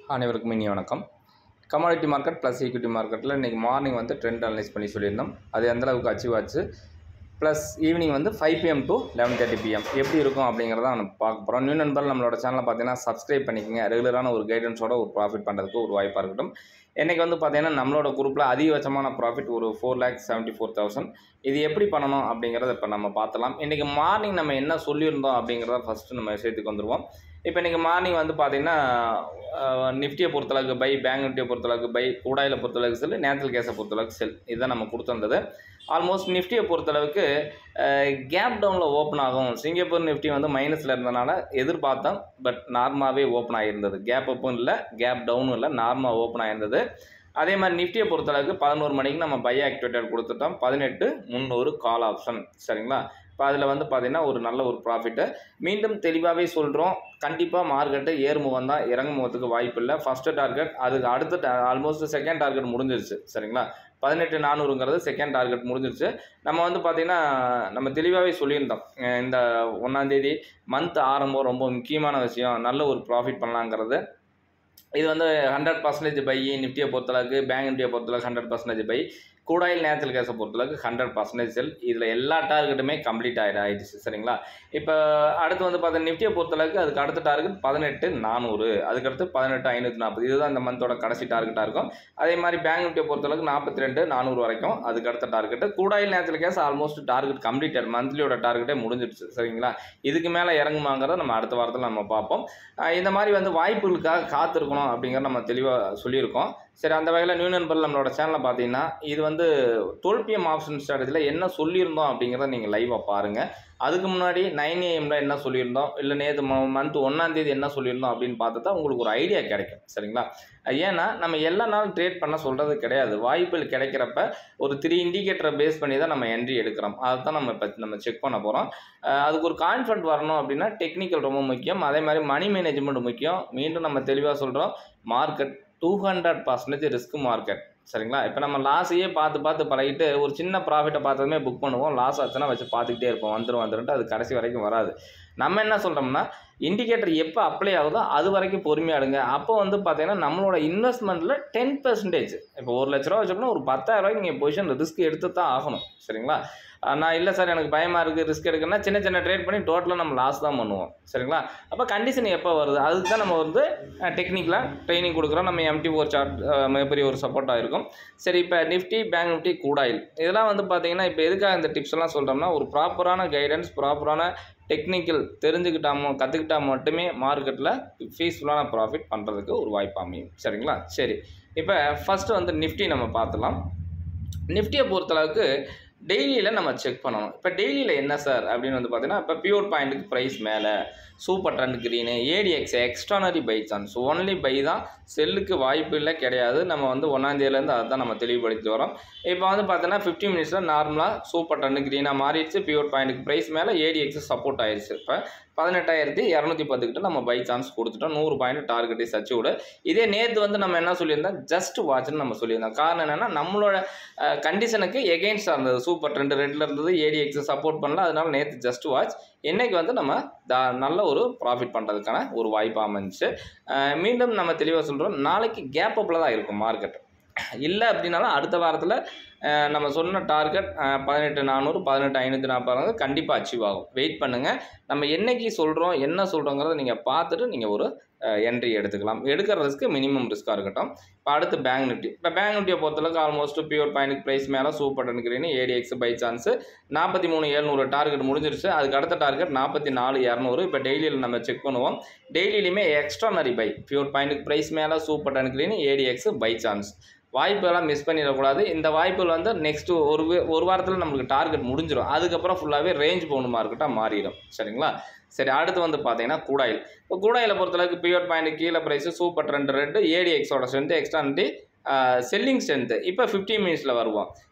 அனைவருக்கும் இனிய வணக்கம் கமாடிட்டி மார்க்கெட் ப்ளஸ் ஈக்விட்டி மார்க்கெட்டில் இன்றைக்கி மார்னிங் வந்து ட்ரெண்ட் அனலைஸ் பண்ணி சொல்லியிருந்தோம் அது எந்த அளவுக்கு அச்சீவ் ஆச்சு ப்ளஸ் ஈவினிங் வந்து five PM to eleven thirty PM எப்படி இருக்கும் அப்படிங்கிறத நம்ம பார்க்க போகிறோம் நியூ நண்பர் நம்மளோட சேனலை பார்த்தீங்கன்னா சப்ஸ்கிரைப் பண்ணிக்கங்க ரெகுலரான ஒரு கைடன்ஸோட ஒரு ப்ராஃபிட் பண்ணுறதுக்கு ஒரு வாய்ப்பாக இருக்கட்டும் இன்றைக்கி வந்து பார்த்தீங்கன்னா நம்மளோட குரூப்பில் அதிகபட்சமான ப்ராஃபிட் ஒரு four lakh seventy four thousand இது எப்படி பண்ணணும் அப்படிங்கிறத இப்போ நம்ம பார்த்தலாம் இன்றைக்கி மார்னிங் நம்ம என்ன சொல்லியிருந்தோம் அப்படிங்கிறத ஃபஸ்ட்டு நம்ம விஷயத்துக்கு வந்துடுவோம் இப்போ இன்றைக்கி மார்னிங் வந்து பார்த்திங்கன்னா நிஃப்டியை பொறுத்தளவுக்கு பை பேங்க் நிஃப்டியை பொறுத்தளவுக்கு பை கூடாயில் பொறுத்தளவுக்கு செல் நேச்சுரல் கேஸை பொறுத்தளவுக்கு செல் இதுதான் நம்ம கொடுத்துருந்தது ஆல்மோஸ்ட் நிஃப்டியை பொறுத்தளவுக்கு கேப் டவுனில் ஓப்பன் ஆகும் சிங்கப்பூர் நிஃப்டி வந்து மைனஸில் இருந்தனால எதிர்பார்த்தோம் பட் நார்மலாகவே ஓப்பன் ஆகியிருந்தது கேப் அப்பும் இல்லை கேப் டவுனும் இல்லை நார்மலாக ஓப்பன் ஆகிருந்தது அதே மாதிரி நிஃப்டியை பொறுத்தளவுக்கு பதினோரு மணிக்கு நம்ம பை ஆக்டிவேட்டட் கொடுத்துட்டோம் பதினெட்டு முந்நூறு கால் ஆப்ஷன் சரிங்களா இப்போ அதில் வந்து பார்த்திங்கன்னா ஒரு நல்ல ஒரு ப்ராஃபிட்டு மீண்டும் தெளிவாகவே சொல்கிறோம் கண்டிப்பாக மார்க்கெட்டு ஏறுமுகம் தான் இறங்குமுகத்துக்கு வாய்ப்பு இல்லை ஃபஸ்ட்டு டார்கெட் அதுக்கு அடுத்த ஆல்மோஸ்ட் செகண்ட் டார்கெட் முடிஞ்சிருச்சு சரிங்களா பதினெட்டு நானூறுங்கிறது செகண்ட் டார்கெட் முடிஞ்சிருச்சு நம்ம வந்து பார்த்திங்கன்னா நம்ம தெளிவாகவே சொல்லியிருந்தோம் அஹ் இந்த ஒன்றாந்தேதி மந்த் ஆரம்பம் ரொம்ப முக்கியமான விஷயம் நல்ல ஒரு ப்ராஃபிட் பண்ணலாங்கிறது இது வந்து ஹண்ட்ரட் பர்சன்டேஜ் பை நிஃப்டியை பொறுத்தளவுக்கு பேங்க் நிஃப்டியை பொறுத்தளவுக்கு hundred percentage buy crude oil natural கேஸை பொறுத்தளவுக்கு ஹண்ட்ரட் பர்சன்டேஜ் செல் இதில் எல்லா டார்கெட்டுமே கம்ப்ளீட் ஆகிடு ஆயிடுச்சு சரிங்களா இப்போ அடுத்து வந்து பார்த்தீங்கன்னா நிஃப்டியை பொறுத்தளவுக்கு அதுக்கு அடுத்த டார்கெட் பதினெட்டு நானூறு அதுக்கடுத்து பதினெட்டு ஐநூற்றி நாற்பது இதுதான் இந்த மந்தோட கடைசி டார்கெட்டாக இருக்கும் அதே மாதிரி பேங்க் நிஃப்டியை பொறுத்தளவுக்கு நாற்பத்தி ரெண்டு நானூறு வரைக்கும் அதுக்கு அடுத்த target crude oil natural gas almost target completed மந்த்லியோட டார்கெட்டே முடிஞ்சிடுச்சு சரிங்களா இதுக்கு மேலே இறங்குமாங்கிறத நம்ம அடுத்த வாரத்தில் நம்ம பார்ப்போம் அஹ் இந்த மாதிரி வந்து வாய்ப்புகளுக்காக காத்திருக்கணும் அப்படிங்கிறத நம்ம தெளிவாக சொல்லியிருக்கோம் சரி அந்த வகையில் நியூ நண்பர் நம்மளோட சேனலை பார்த்தீங்கன்னா இது வந்து டுவெல் பிஎம் ஆப்ஷன் ஸ்ட்ராட்டஜியில் என்ன சொல்லியிருந்தோம் அப்படிங்கிறத நீங்கள் லைவாக பாருங்கள் அதுக்கு முன்னாடி நைன் ஏஎம்ல என்ன சொல்லியிருந்தோம் இல்லை நேற்று மந்த் ஒன்றாந்தேதி என்ன சொல்லியிருந்தோம் அப்படின்னு பார்த்து தான் உங்களுக்கு ஒரு ஐடியா கிடைக்கும் சரிங்களா ஏன்னா நம்ம எல்லா நாளும் ட்ரேட் பண்ண சொல்கிறது கிடையாது வாய்ப்புகள் கிடைக்கிறப்ப ஒரு த்ரீ இண்டிகேட்டரை பேஸ் பண்ணி தான் நம்ம என்ட்ரி எடுக்கிறோம் அதை தான் நம்ம இப்போ நம்ம செக் பண்ண போகிறோம் அதுக்கு ஒரு கான்ஃபிடன்ட் வரணும் அப்படின்னா டெக்னிக்கல் ரொம்ப முக்கியம் அதே மாதிரி மணி மேனேஜ்மெண்ட் முக்கியம் மீண்டும் நம்ம தெளிவாக சொல்கிறோம் market two hundred percentage risk market சரிங்களா இப்போ நம்ம லாஸையே பார்த்து பார்த்து பழகிட்டு ஒரு சின்ன ப்ராஃபிட்டை பார்த்ததுமே புக் பண்ணுவோம் லாஸ் ஆச்சுன்னா வச்சு பார்த்துக்கிட்டே இருப்போம் வந்துடும் வந்துருன்ட்டு அது கடைசி வரைக்கும் வராது நம்ம என்ன சொல்கிறோம்னா இண்டிகேட்டர் எப்போ அப்ளை ஆகுதோ அது வரைக்கும் பொறுமையாக எடுங்க அப்போ வந்து பார்த்தீங்கன்னா நம்மளோட இன்வெஸ்ட்மெண்ட்டில் டென் பர்சன்டேஜ் இப்போ ஒரு லட்ச ரூபா வச்சோம்னா ஒரு பத்தாயிரம் ரூபாய்க்கு நீங்கள் பொசிஷன் ரிஸ்க் எடுத்து தான் ஆகணும் சரிங்களா அஹ் நான் இல்லை சார் எனக்கு பயமாக இருக்குது ரிஸ்க் எடுக்கணும்னா சின்ன சின்ன ட்ரேட் பண்ணி டோட்டலாக நம்ம லாஸ் தான் பண்ணுவோம் சரிங்களா அப்போ கண்டிஷன் எப்போ வருது அதுக்கு தான் நம்ம வந்து டெக்னிக்கலாக ட்ரைனிங் கொடுக்குறோம் நம்ம எம்டி ஒரு சார்ட் மிகப்பெரிய ஒரு சப்போர்ட்டாக இருக்கும் சரி இப்போ நிஃப்டி பேங்க் நிஃப்டி கூடாயில் இதெல்லாம் வந்து பார்த்தீங்கன்னா இப்போ எதுக்காக இந்த டிப்ஸ் எல்லாம் சொல்கிறோம்னா ஒரு ப்ராப்பரான கைடன்ஸ் ப்ராப்பரான டெக்னிக்கல் தெரிஞ்சுக்கிட்டாமோ கற்றுக்கிட்டா மட்டுமே மார்க்கெட்டில் ஃபீஸ்ஃபுல்லான ப்ராஃபிட் பண்ணுறதுக்கு ஒரு வாய்ப்பு அமையும் சரிங்களா சரி இப்போ ஃபஸ்ட்டு வந்து நிஃப்டி நம்ம பார்த்துலாம் நிஃப்டியை பொறுத்தளவுக்கு டெய்லியில் நம்ம செக் பண்ணணும் இப்போ டெய்லியில் என்ன சார் அப்படின்னு வந்து பார்த்தீங்கன்னா இப்போ பியூர் பாயிண்ட்டுக்கு ப்ரைஸ் மேலே super trend green ADX extraordinary buy chance only buy தான் செல்லுக்கு வாய்ப்பு இல்லை கிடையாது நம்ம வந்து ஒன்றாந்தேதியிலேருந்து அதை தான் நம்ம தெளிவுபடுத்தி வரோம் இப்போ வந்து பார்த்தீங்கன்னா ஃபிஃப்டி மினிட்ஸில் நார்மலாக சூப்பர் ட்ரெண்ட் க்ரீனாக மாறிடுச்சு பியூர் பாயிண்ட்டுக்கு ப்ரைஸ் மேலே ஏடிஎக்ஸ் சப்போர்ட் ஆயிடுச்சு இப்போ பதினெட்டாயிரத்தி இரநூத்தி பத்துக்கிட்ட நம்ம பை சான்ஸ் கொடுத்துட்டோம் நூறு பாயிண்ட் டார்கெட்டை சச்சு விட இதே நேற்று வந்து நம்ம என்ன சொல்லியிருந்தோம் ஜஸ்ட் வாட்ச்னு நம்ம சொல்லியிருந்தோம் காரணம் என்னென்னா நம்மளோட கண்டிஷனுக்கு எகெயின்ஸ்டாக இருந்தது சூப்பர் ட்ரெண்ட் ரெண்டில் இருந்தது ஏடிஎக்ஸ் சப்போர்ட் பண்ணல அதனால நேற்று ஜஸ்ட் வாட்ச் இன்றைக்கி வந்து நம்ம த நல்ல ஒரு ப்ராஃபிட் பண்ணுறதுக்கான ஒரு வாய்ப்பு அமைஞ்சிச்சு அஹ் மீண்டும் நம்ம தெளிவாக சொல்கிறோம் நாளைக்கு கேப் அப்பில் தான் இருக்கும் மார்க்கெட் இல்லை அப்படின்னாலும் அடுத்த வாரத்தில் அஹ் நம்ம சொன்ன டார்கெட் பதினெட்டு நானூறு பதினெட்டு ஐநூற்றி நாற்பது கண்டிப்பாக அச்சீவ் ஆகும் வெயிட் பண்ணுங்கள் நம்ம என்னைக்கு சொல்கிறோம் என்ன சொல்கிறோங்கிறத நீங்கள் பார்த்துட்டு நீங்கள் ஒரு என்ட்ரி எடுத்துக்கலாம் எடுக்கிற ரிஸ்க்கு மினிமம் ரிஸ்க்காக இருக்கட்டும் இப்போ அடுத்து பேங்க் நிஃப்டி இப்போ பேங்க் நிஃப்டியை பொறுத்தளவுக்கு ஆல்மோஸ்ட் பியூர் பாயிண்ட் ப்ரைஸ் மேலே super trend green ADX buy chance நாற்பத்தி மூணு எழுநூறு டார்கெட் முடிஞ்சிருச்சு அதுக்கு அடுத்த டார்கெட் நாற்பத்தி நாலு இரநூறு இப்போ டெய்லியில் நம்ம செக் பண்ணுவோம் டெய்லியிலுமே extraordinary buy pure point price மேலே super trend green ADX buy chance வாய்ப்பெல்லாம் மிஸ் பண்ணிடக்கூடாது இந்த வாய்ப்புகள் வந்து நெக்ஸ்ட்டு ஒரு வே- ஒரு வாரத்தில் நம்மளுக்கு டார்கெட் முடிஞ்சிடும் அதுக்கப்புறம் ஃபுல்லாகவே ரேஞ்ச் பவுண்டு மார்க்கெட்டாக மாறிடும் சரிங்களா சரி அடுத்து வந்து பார்த்தீங்கன்னா கூடாயில் இப்போ கூடாயில் பொறுத்தளவுக்கு பியூர் பாயிண்ட் கீழே ப்ரைஸு சூப்பர் ட்ரெண்ட் ரெண்டு ஏடிஎக்ஸோட ஸ்ட்ரென்த்து எக்ஸ்ட்ரா செல்லிங் ஸ்ட்ரென்த்து இப்போ ஃபிஃப்டி மினிட்ஸில் வருவோம்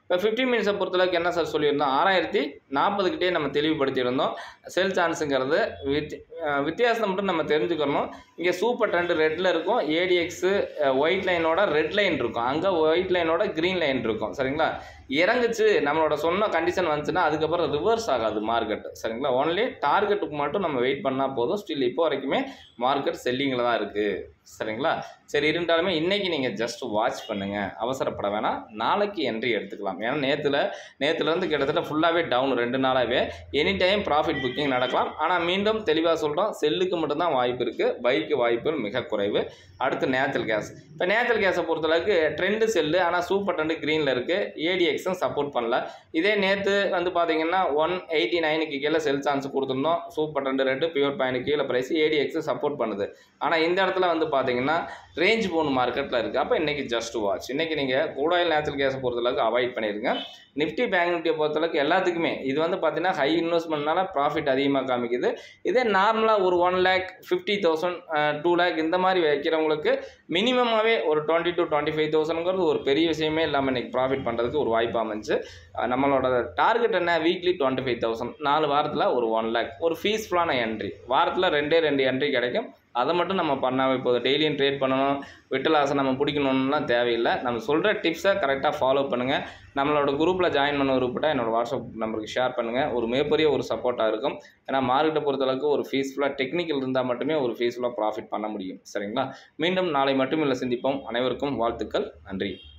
இப்போ ஃபிஃப்டி மினிட்ஸை பொறுத்தளவுக்கு என்ன சார் சொல்லியிருந்தோம் ஆறாயிரத்தி நாற்பதுக்கிட்டே நம்ம தெளிவுபடுத்தியிருந்தோம் செல் சான்ஸுங்கிறது வித் அஹ் வித்தியாசம் மட்டும் நம்ம தெரிஞ்சுக்கணும் இங்கே சூப்பர் ட்ரெண்ட் ரெட்டில் இருக்கும் ஏடிஎக்ஸு ஒயிட் லைனோட ரெட் லைன் இருக்கும் அங்கே ஒயிட் லைனோட க்ரீன் லைன் இருக்கும் சரிங்களா இறங்குச்சு நம்மளோட சொன்ன கண்டிஷன் வந்துச்சுன்னா அதுக்கப்புறம் ரிவர்ஸ் ஆகாது மார்க்கெட் சரிங்களா ஒன்லி டார்கெட்டுக்கு மட்டும் நம்ம வெயிட் பண்ணால் போதும் ஸ்டில் இப்போ வரைக்குமே மார்க்கெட் செல்லிங்கில் தான் இருக்குது சரிங்களா சரி இருந்தாலுமே இன்றைக்கி நீங்கள் ஜஸ்ட் வாட்ச் பண்ணுங்கள் அவசரப்பட வேணாம் நாளைக்கு என்ட்ரி எடுத்துக்கலாம் ஏன்னா நேற்றுல நேற்றுலேருந்து கிட்டத்தட்ட ஃபுல்லாகவே டவுன் ரெண்டு நாளாகவே எனி டைம் ப்ராஃபிட் புக்கிங் நடக்கலாம் ஆனால் மீண்டும் தெளிவாக சொல்கிறோம் செல்லுக்கு மட்டும்தான் வாய்ப்பு இருக்குது பைக்கு வாய்ப்புகள் மிக குறைவு அடுத்து நேச்சுரல் கேஸ் இப்போ நேச்சுரல் கேஸை பொறுத்தளவுக்கு ட்ரெண்டு செல்லு ஆனால் சூப்பர் ட்ரெண்டு க்ரீனில் இருக்குது ஏடிஎக்ஸும் சப்போர்ட் பண்ணல இதே நேற்று வந்து பார்த்தீங்கன்னா ஒன் எயிட்டி நைனுக்கு கீழே செல் சான்ஸ் கொடுத்துருந்தோம் சூப்பர் ட்ரெண்டு ரெண்டு பியூர் பாயிண்ட் கீழே ப்ரைஸ் ஏடிஎக்ஸ் சப்போர்ட் பண்ணுது ஆனால் இந்த இடத்துல வந்து பார்த்தீங்கன்னா ரேஞ்ச் போன் மார்க்கெட்டில் இருக்குது அப்போ இன்றைக்கி ஜஸ்ட் வாட்ச் இன்றைக்கி நீங்கள் கூடாயில் நேச்சுரல் கேஸை பொறுத்தளவுக்கு அவாய்ட் பண்ணிடுங்க நிஃப்டி பேங்க் நிஃப்டியை பொறுத்தளவுக்கு எல்லாத்துக்குமே இது வந்து பார்த்தீங்கன்னா ஹை இன்வெஸ்ட்மெண்ட்னால ப்ராஃபிட் அதிகமாக காமிக்குது இதே நார்மலாக ஒரு one lakh fifty thousand two lakh இந்த மாதிரி வைக்கிறவங்களுக்கு மினிமமாகவே ஒரு டுவெண்ட்டி டு டுவெண்ட்டி ஃபைவ் தௌசண்ட்ங்கிறது ஒரு பெரிய விஷயமே இல்லாமல் இன்றைக்கி ப்ராஃபிட் பண்ணுறதுக்கு ஒரு வாய்ப்பு அமைஞ்சு அஹ் நம்மளோட டார்கெட் என்ன வீக்லி டுவெண்ட்டி ஃபைவ் தௌசண்ட் நாலு வாரத்தில் ஒரு ஒன் லேக் ஒரு ஃபீஸ்ஃபுல்லான என்ட்ரி வாரத்தில் ரெண்டே ரெண்டு என்ட்ரி கிடைக்கும் அதை மட்டும் நம்ம பண்ணாமல் இப்போ டெய்லியும் ட்ரேட் பண்ணணும் விட்டலாசை நம்ம பிடிக்கணும்லாம் தேவையில்லை நம்ம சொல்கிற டிப்ஸை கரெக்டாக ஃபாலோ பண்ணுங்கள் நம்மளோட குரூப்பில் ஜாயின் பண்ண விருப்பப்பட்டால் என்னோட வாட்ஸ்அப் நம்பருக்கு ஷேர் பண்ணுங்கள் ஒரு மிகப்பெரிய ஒரு சப்போர்ட்டாக இருக்கும் ஏன்னா மார்க்கெட்டை பொறுத்தளவுக்கு ஒரு ஃபீஸ்ஃபுல்லாக டெக்னிக்கல் இருந்தால் மட்டுமே ஒரு ஃபீஸ்ஃபுல்லாக ப்ராஃபிட் பண்ண முடியும் சரிங்களா மீண்டும் நாளை மட்டும் இல்லை சிந்திப்போம் அனைவருக்கும் வாழ்த்துக்கள் நன்றி